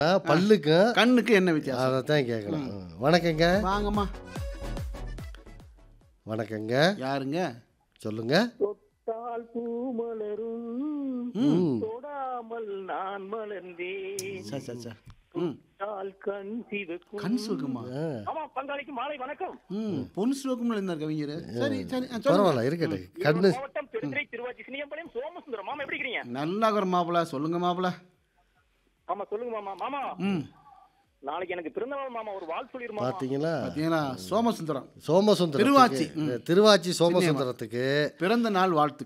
பல்லுக்கும் கண்ணுக்கு என்ன வித்தியாசம் அதைத்தான் கேட்கலாம் வணக்கங்க வாங்கம்மா வணக்கங்க யாருங்க சொல்லுங்க தொட்டால் பூ மலரும் ம். தொடாமல் நான் மலர்ந்தேன் சார் சார் சார் ம் தொட்டால் கண் சிவக்கும் கண் சுகமா ஆ, ஆமா பங்காளிக்கு மாலை வணக்கம் ம் பொன் சுகம்ல இருந்தார் கவிஞர் சரி சரி ஆ, சொல்லுங்க. பரவாயில்ல இருக்கட்டும் கண்ணு ஈரோடு மாவட்டம் பெருந்துறை திருவாச்சி சினியம்பாளையம் சோமசுந்தரம் மாமா எப்படி இருக்கிறீங்க நல்லா இருக்கிற மாப்பிள சொல்லுங்க மாப்பிள ஆமா சொல்லுங்க மாமா மாமா ம் நாளைக்கு எனக்கு பிறந்தநாள் மாமா ஒரு வாழ் சொல்லிருமா பார்த்தீங்களா பார்த்தீங்களா சோமசுந்தரம் சோமசுந்தரம் திருவாச்சி, ம். திருவாச்சி சோமசுந்தரத்துக்கு பிறந்த நாள் வாழ்த்து